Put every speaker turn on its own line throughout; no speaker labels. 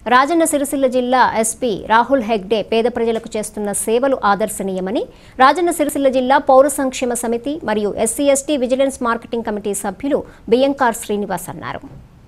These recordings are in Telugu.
రాజన్న సిరిసిల్ల జిల్లా ఎస్పీ రాహుల్ హెగ్డే పేద ప్రజలకు చేస్తున్న సేవలు ఆదర్శనీయమని రాజన్న సిరిసిల్ల జిల్లా పౌర సంక్షేమ సమితి మరియు SC ST vigilance marketing committee సభ్యులు బియ్యంకార్ శ్రీనివాస్ అన్నారు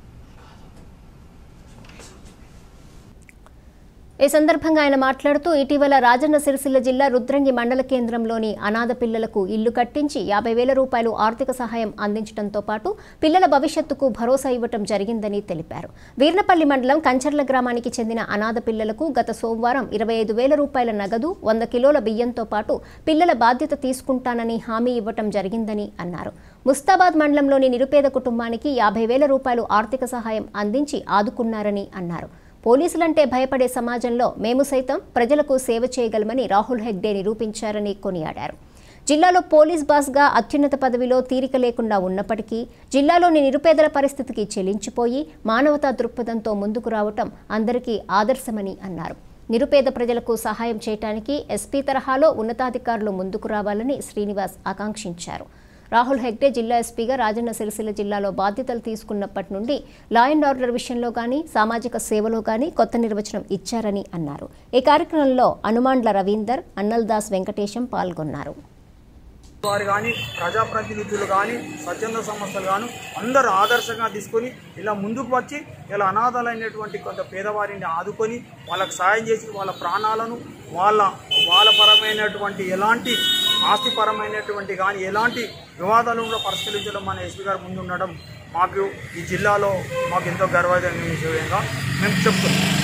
ఈ సందర్భంగా ఆయన మాట్లాడుతూ ఇటీవల రాజన్న సిరిసిల్ల జిల్లా రుద్రంగి మండల కేంద్రంలోని అనాథ పిల్లలకు ఇల్లు కట్టించి యాభై వేల రూపాయలు ఆర్థిక సహాయం అందించడంతో పాటు పిల్లల భవిష్యత్తుకు భరోసా ఇవ్వటం జరిగిందని తెలిపారు వీర్నపల్లి మండలం కంచర్ల గ్రామానికి చెందిన అనాథ పిల్లలకు గత సోమవారం ఇరవై ఐదు వేల రూపాయల నగదు వంద కిలోల బియ్యంతో పాటు పిల్లల బాధ్యత తీసుకుంటానని హామీ ఇవ్వటం జరిగిందని అన్నారు ముస్తాబాద్ మండలంలోని నిరుపేద కుటుంబానికి యాభై వేల రూపాయలు ఆర్థిక సహాయం అందించి ఆదుకున్నారని అన్నారు పోలీసులంటే భయపడే సమాజంలో మేము సైతం ప్రజలకు సేవ చేయగలమని రాహుల్ హెగ్డే నిరూపించారని కొనియాడారు జిల్లాలో పోలీస్ బాస్గా అత్యున్నత పదవిలో తీరిక లేకుండా ఉన్నప్పటికీ జిల్లాలోని నిరుపేదల పరిస్థితికి చెలించిపోయి మానవతా దృక్పథంతో ముందుకు రావటం అందరికీ ఆదర్శమని అన్నారు నిరుపేద ప్రజలకు సహాయం చేయటానికి ఎస్పీ తరహాలో ఉన్నతాధికారులు ముందుకు రావాలని శ్రీనివాస్ ఆకాంక్షించారు రాహుల్ హెగ్డే జిల్లా ఎస్పీగా రాజన్న సిరిసిల్ల జిల్లాలో బాధ్యతలు తీసుకున్నప్పటి నుండి లా అండ్ ఆర్డర్ విషయంలో కానీ సామాజిక సేవలో కానీ కొత్త నిర్వచనం ఇచ్చారని అన్నారు ఈ కార్యక్రమంలో అనుమాండ్ల రవీందర్ అన్నల్దాస్ వెంకటేశం పాల్గొన్నారు
వారు కానీ ప్రజాప్రతినిధులు కానీ స్వచ్ఛంద సంస్థలు కానీ అందరూ ఆదర్శంగా తీసుకొని ఇలా ముందుకు వచ్చి ఇలా అనాథలైనటువంటి కొంత పేదవారిని ఆదుకొని వాళ్ళకు సాయం చేసి వాళ్ళ ప్రాణాలను వాళ్ళ వాళ్ళ పరమైనటువంటి ఎలాంటి ఆస్తిపరమైనటువంటి కానీ ఎలాంటి వివాదాలు కూడా పరిష్కరించడం మన ఎస్పీ గారు ముందు ఉండడం మాకు ఈ జిల్లాలో మాకు ఎంతో గర్వమైన విషయంగా మేము చెప్తున్నాం